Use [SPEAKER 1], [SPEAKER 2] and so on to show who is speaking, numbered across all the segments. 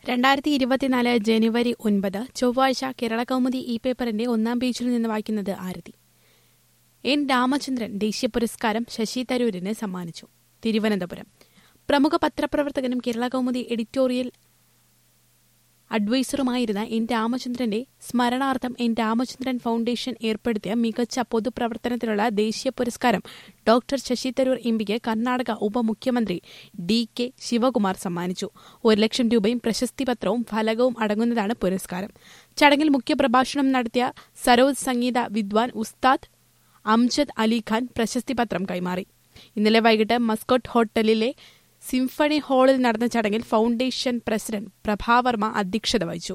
[SPEAKER 1] രണ്ടായിരത്തി ഇരുപത്തിനാല് ജനുവരി ഒൻപത് ചൊവ്വാഴ്ച കേരള കൗമുദി ഇ പേപ്പറിന്റെ ഒന്നാം പേജിൽ നിന്ന് വായിക്കുന്നത് ആരതി എൻ രാമചന്ദ്രൻ ദേശീയ പുരസ്കാരം ശശി തരൂരിന് സമ്മാനിച്ചു തിരുവനന്തപുരം പ്രമുഖ പത്രപ്രവർത്തകനും കേരള കൗമുദി എഡിറ്റോറിയൽ അഡ്വൈസറുമായിരുന്ന എൻ രാമചന്ദ്രന്റെ സ്മരണാർത്ഥം എൻ രാമചന്ദ്രൻ ഫൗണ്ടേഷൻ ഏർപ്പെടുത്തിയ മികച്ച പൊതുപ്രവർത്തനത്തിനുള്ള ദേശീയ പുരസ്കാരം ഡോക്ടർ ശശി തരൂർ എംപിക്ക് കർണാടക ഉപമുഖ്യമന്ത്രി ഡി കെ ശിവകുമാർ സമ്മാനിച്ചു ഒരു ലക്ഷം രൂപയും പ്രശസ്തി പത്രവും ഫലകവും അടങ്ങുന്നതാണ് പുരസ്കാരം ചടങ്ങിൽ മുഖ്യപ്രഭാഷണം നടത്തിയ സരോജ് സംഗീത വിദ്വാൻ ഉസ്താദ് അംജദ് അലിഖാൻ പ്രശസ്തി പത്രം കൈമാറി ഇന്നലെ വൈകിട്ട് മസ്കോട്ട് ഹോട്ടലിലെ സിംഫണി ഹാളിൽ നടന്ന ചടങ്ങിൽ ഫൗണ്ടേഷൻ പ്രസിഡന്റ് പ്രഭാവർമ്മ അധ്യക്ഷത വഹിച്ചു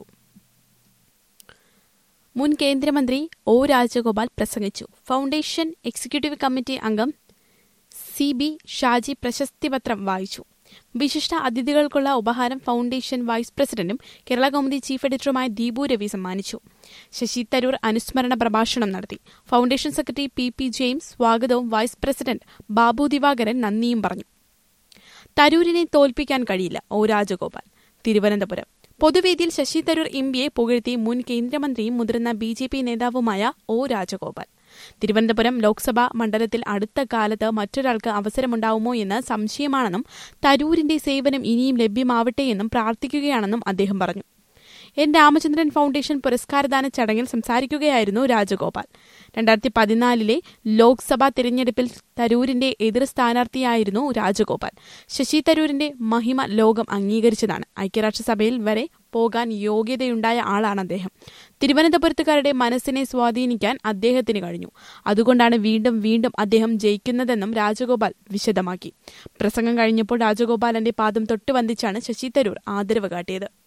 [SPEAKER 1] മുൻ കേന്ദ്രമന്ത്രി ഒ രാജഗോപാൽ പ്രസംഗിച്ചു ഫൗണ്ടേഷൻ എക്സിക്യൂട്ടീവ് കമ്മിറ്റി അംഗം സി ബി ഷാജി പ്രശസ്തിപത്രം വായിച്ചു വിശിഷ്ട അതിഥികൾക്കുള്ള ഉപഹാരം ഫൗണ്ടേഷൻ വൈസ് പ്രസിഡന്റും കേരള കൗമുദി ചീഫ് എഡിറ്ററുമായ ദീപു രവി സമ്മാനിച്ചു ശശി തരൂർ അനുസ്മരണ പ്രഭാഷണം നടത്തി foundation secretary P P James സ്വാഗതവും വൈസ് പ്രസിഡന്റ് ബാബു ദിവാകരൻ നന്ദിയും പറഞ്ഞു തരൂരിനെ തോൽപ്പിക്കാൻ കഴിയില്ല ഒ രാജഗോപാൽ തിരുവനന്തപുരം പൊതുവേദിയിൽ ശശി തരൂർ എംപിയെ പുകഴ്ത്തി മുൻ കേന്ദ്രമന്ത്രിയും മുതിർന്ന ബി ജെ പി നേതാവുമായ ഒ രാജഗോപാൽ തിരുവനന്തപുരം ലോക്സഭാ മണ്ഡലത്തിൽ അടുത്ത കാലത്ത് മറ്റൊരാൾക്ക് അവസരമുണ്ടാവുമോ എന്ന് സംശയമാണെന്നും തരൂരിന്റെ സേവനം ഇനിയും ലഭ്യമാവട്ടെയെന്നും പ്രാർത്ഥിക്കുകയാണെന്നും അദ്ദേഹം പറഞ്ഞു എൻ രാമചന്ദ്രൻ ഫൗണ്ടേഷൻ പുരസ്കാരദാന ചടങ്ങിൽ സംസാരിക്കുകയായിരുന്നു രാജഗോപാൽ രണ്ടായിരത്തി പതിനാലിലെ ലോക്സഭാ തിരഞ്ഞെടുപ്പിൽ തരൂരിന്റെ എതിർ സ്ഥാനാർത്ഥിയായിരുന്നു രാജഗോപാൽ ശശി തരൂരിന്റെ മഹിമ ലോകം അംഗീകരിച്ചതാണ് ഐക്യരാഷ്ട്രസഭയിൽ വരെ പോകാൻ യോഗ്യതയുണ്ടായ ആളാണ് അദ്ദേഹം തിരുവനന്തപുരത്തുകാരുടെ മനസ്സിനെ സ്വാധീനിക്കാൻ അദ്ദേഹത്തിന് കഴിഞ്ഞു അതുകൊണ്ടാണ് വീണ്ടും വീണ്ടും അദ്ദേഹം ജയിക്കുന്നതെന്നും രാജഗോപാൽ വിശദമാക്കി പ്രസംഗം കഴിഞ്ഞപ്പോൾ രാജഗോപാലന്റെ പാദം തൊട്ടുവന്ദിച്ചാണ് ശശി തരൂർ ആദരവ് കാട്ടിയത്